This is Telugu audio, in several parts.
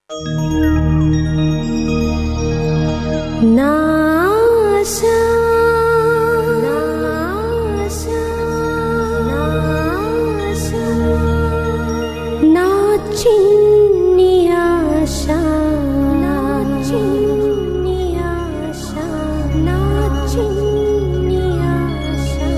నాశా నాశా నాశా నా చిన్ని ఆశా నా చిన్ని ఆశా నా చిన్ని ఆశా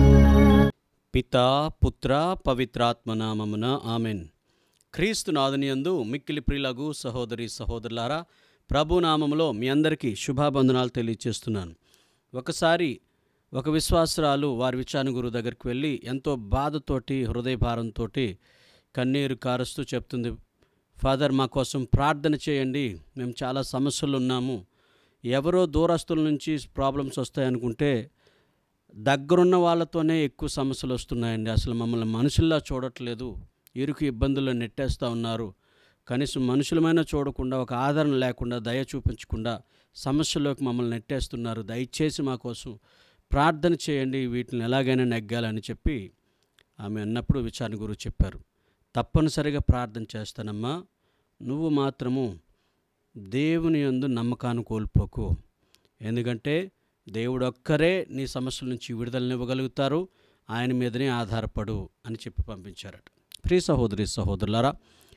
పితా పుత్ర పవిత్రాత్మ నామమున ఆమెన్ క్రీస్తు నాదునియందు మిక్కిలి ప్రియులగు సహోదరి సహోదరులారా ప్రభు నామములో మీ అందరికీ శుభాబంధనాలు తెలియజేస్తున్నాను ఒకసారి ఒక విశ్వాసరాలు వారి విచారణ గురువు దగ్గరికి వెళ్ళి ఎంతో బాధతోటి హృదయ భారంతో కన్నీరు కారుస్తూ చెప్తుంది ఫాదర్ మా కోసం ప్రార్థన చేయండి మేము చాలా సమస్యలు ఉన్నాము ఎవరో దూరస్తుల నుంచి ప్రాబ్లమ్స్ వస్తాయనుకుంటే దగ్గరున్న వాళ్ళతోనే ఎక్కువ సమస్యలు వస్తున్నాయండి అసలు మమ్మల్ని మనుషుల్లా చూడట్లేదు ఇరుకు ఇబ్బందుల్లో నెట్టేస్తూ ఉన్నారు కనీసం మనుషులమైనా చూడకుండా ఒక ఆదరణ లేకుండా దయ చూపించకుండా సమస్యలోకి మమ్మల్ని నెట్టేస్తున్నారు దయచేసి మా కోసం ప్రార్థన చేయండి వీటిని ఎలాగైనా నెగ్గాలని చెప్పి ఆమె అన్నప్పుడు విచారణ గురువు చెప్పారు తప్పనిసరిగా ప్రార్థన చేస్తానమ్మా నువ్వు మాత్రము దేవుని యందు నమ్మకాన్ని కోల్పోకు ఎందుకంటే దేవుడు ఒక్కరే నీ సమస్యల నుంచి విడుదలనివ్వగలుగుతారు ఆయన మీదనే ఆధారపడు అని చెప్పి పంపించారట ప్రియ సహోదరి సహోదరులారా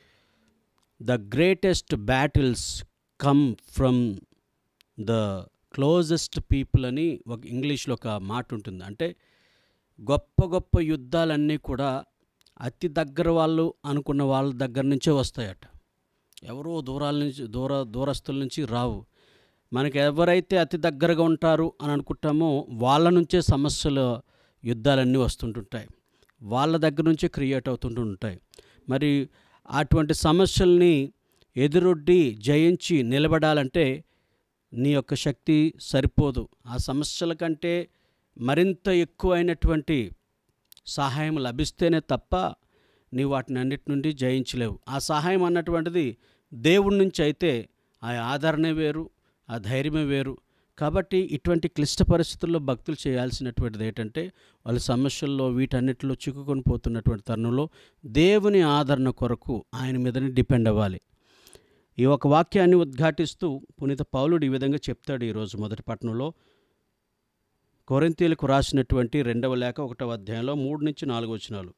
the greatest battles come from the closest people అని ఒక ఇంగ్లీష్లో ఒక మాట ఉంటుంది అంటే గొప్ప గొప్ప యుద్ధాలన్నీ కూడా అతి దగ్గర వాళ్ళు అనుకున్న వాళ్ళ దగ్గర నుంచే వస్తాయట ఎవరో దూరాల నుంచి దూర దూరస్తుల నుంచి రావు మనకి ఎవరైతే అతి దగ్గరగా ఉంటారు అని అనుకుంటామో వాళ్ళ నుంచే సమస్యలు యుద్ధాలన్నీ వస్తుంటుంటాయి వాళ్ళ దగ్గర నుంచే క్రియేట్ అవుతుంటుంటాయి మరి అటువంటి సమస్యల్ని ఎదురొడ్డి జయించి నిలబడాలంటే నీ యొక్క శక్తి సరిపోదు ఆ సమస్యల కంటే మరింత ఎక్కువైనటువంటి సహాయం లభిస్తేనే తప్ప నీవు వాటిని అన్నిటి నుండి జయించలేవు ఆ సహాయం అన్నటువంటిది దేవుడి నుంచి అయితే ఆ ఆదరణే వేరు ఆ ధైర్యమే వేరు కాబట్టి ఇటువంటి క్లిష్ట పరిస్థితుల్లో భక్తులు చేయాల్సినటువంటిది ఏంటంటే వాళ్ళ సమస్యల్లో వీటన్నిటిలో చిక్కుకొని పోతున్నటువంటి తరుణంలో దేవుని ఆదరణ కొరకు ఆయన మీదనే డిపెండ్ అవ్వాలి ఈ ఒక వాక్యాన్ని ఉద్ఘాటిస్తూ పునీత పౌలుడు ఈ విధంగా చెప్తాడు ఈరోజు మొదటి పట్టణంలో కొరింతీలకు రాసినటువంటి రెండవ లేఖ ఒకటవ అధ్యాయంలో మూడు నుంచి నాలుగు వచనాలు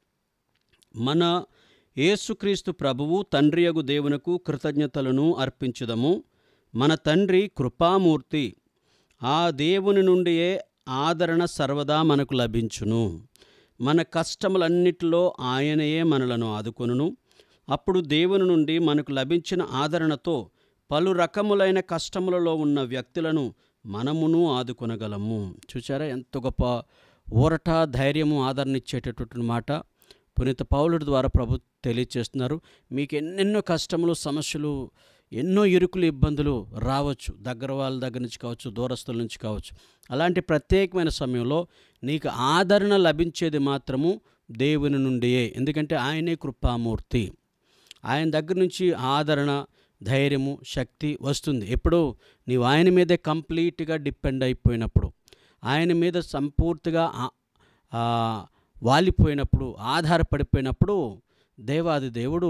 మన యేసుక్రీస్తు ప్రభువు తండ్రియగు దేవునకు కృతజ్ఞతలను అర్పించుదము మన తండ్రి కృపామూర్తి ఆ దేవుని నుండియే ఆదరణ సర్వదా మనకు లభించును మన కష్టములన్నిటిలో ఆయనయే మనలను ఆదుకొనును అప్పుడు దేవుని నుండి మనకు లభించిన ఆదరణతో పలు రకములైన కష్టములలో ఉన్న వ్యక్తులను మనమును ఆదుకొనగలము చూసారా ఎంత గొప్ప ఊరట ధైర్యము ఆదరణ ఇచ్చేటటువంటి మాట పునీత పౌలుడి ద్వారా ప్రభు తెలియచేస్తున్నారు మీకు ఎన్నెన్నో కష్టములు సమస్యలు ఎన్నో ఇరుకులు ఇబ్బందులు రావచ్చు దగ్గర వాళ్ళ దగ్గర నుంచి కావచ్చు దూరస్తుల నుంచి కావచ్చు అలాంటి ప్రత్యేకమైన సమయంలో నీకు ఆదరణ లభించేది మాత్రము దేవుని నుండియే ఎందుకంటే ఆయనే కృపామూర్తి ఆయన దగ్గర నుంచి ఆదరణ ధైర్యము శక్తి వస్తుంది ఎప్పుడు నీవు ఆయన మీదే కంప్లీట్గా డిపెండ్ అయిపోయినప్పుడు ఆయన మీద సంపూర్తిగా ఆ- ఆ, వాలిపోయినప్పుడు ఆధారపడిపోయినప్పుడు దేవాది దేవుడు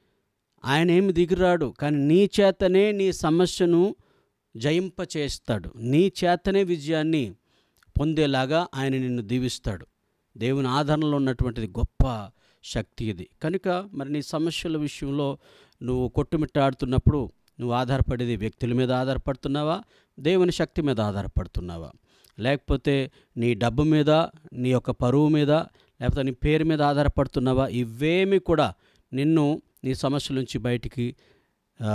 ఆయన ఏమి దిగిరాడు కానీ నీ చేతనే నీ సమస్యను జయింపచేస్తాడు నీ చేతనే విజయాన్ని పొందేలాగా ఆయన నిన్ను దీవిస్తాడు దేవుని ఆదరణలో ఉన్నటువంటిది గొప్ప శక్తి ఇది కనుక మరి నీ సమస్యల విషయంలో నువ్వు కొట్టుమిట్టాడుతున్నప్పుడు నువ్వు ఆధారపడేది వ్యక్తుల మీద ఆధారపడుతున్నావా దేవుని శక్తి మీద ఆధారపడుతున్నావా లేకపోతే నీ డబ్బు మీద నీ యొక్క పరువు మీద లేకపోతే నీ పేరు మీద ఆధారపడుతున్నావా ఇవేమి కూడా నిన్ను నీ సమస్యల నుంచి బయటికి ఆ,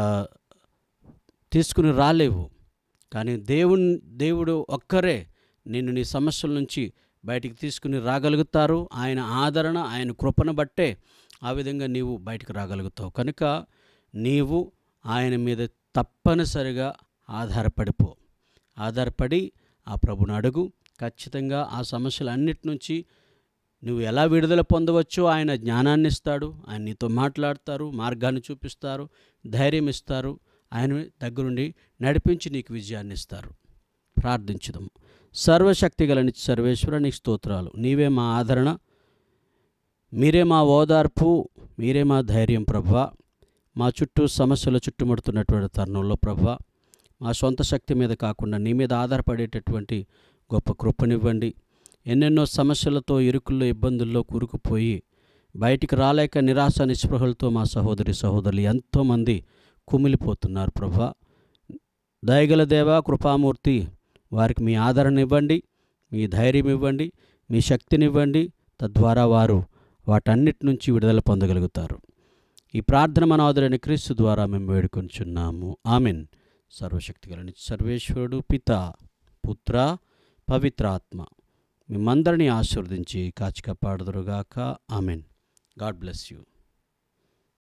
తీసుకుని రాలేవు కానీ దేవుని దేవుడు ఒక్కరే నిన్ను నీ సమస్యల నుంచి బయటికి తీసుకుని రాగలుగుతారు ఆయన ఆదరణ ఆయన కృపను బట్టే ఆ విధంగా నీవు బయటికి రాగలుగుతావు కనుక నీవు ఆయన మీద తప్పనిసరిగా ఆధారపడిపో ఆధారపడి ఆ ప్రభుని అడుగు ఖచ్చితంగా ఆ సమస్యలన్నిటి నుంచి నువ్వు ఎలా విడుదల పొందవచ్చో ఆయన జ్ఞానాన్ని ఇస్తాడు ఆయన నీతో మాట్లాడతారు మార్గాన్ని చూపిస్తారు ధైర్యం ఇస్తారు ఆయన దగ్గరుండి నడిపించి నీకు విజయాన్ని ఇస్తారు ప్రార్థించుదాము సర్వశక్తి గల నిత్య సర్వేశ్వర నీకు స్తోత్రాలు నీవే మా ఆదరణ మీరే మా ఓదార్పు మీరే మా ధైర్యం ప్రభా మా చుట్టూ సమస్యలు చుట్టుముడుతున్నటువంటి తరుణంలో ప్రభా మా సొంత శక్తి మీద కాకుండా నీ మీద ఆధారపడేటటువంటి గొప్ప కృపనివ్వండి ఎన్నెన్నో సమస్యలతో ఇరుకుల్లో ఇబ్బందుల్లో కూరుకుపోయి బయటికి రాలేక నిరాశ నిస్పృహలతో మా సహోదరి సహోదరులు ఎంతోమంది కుమిలిపోతున్నారు ప్రభా దయగల దేవ కృపామూర్తి వారికి మీ ఆదరణ ఇవ్వండి మీ ధైర్యం ఇవ్వండి మీ శక్తినివ్వండి తద్వారా వారు వాటన్నిటి నుంచి విడుదల పొందగలుగుతారు ఈ ప్రార్థన మన ఆదరణ క్రీస్తు ద్వారా మేము వేడుకొంచున్నాము ఆమెన్ సర్వశక్తిగలని సర్వేశ్వరుడు పిత పుత్ర పవిత్రాత్మ మిమ్మందరినీ ఆశీర్వదించి కాచి కాపాడుదురుగాక ఆమెన్ గాడ్ బ్లెస్ యూ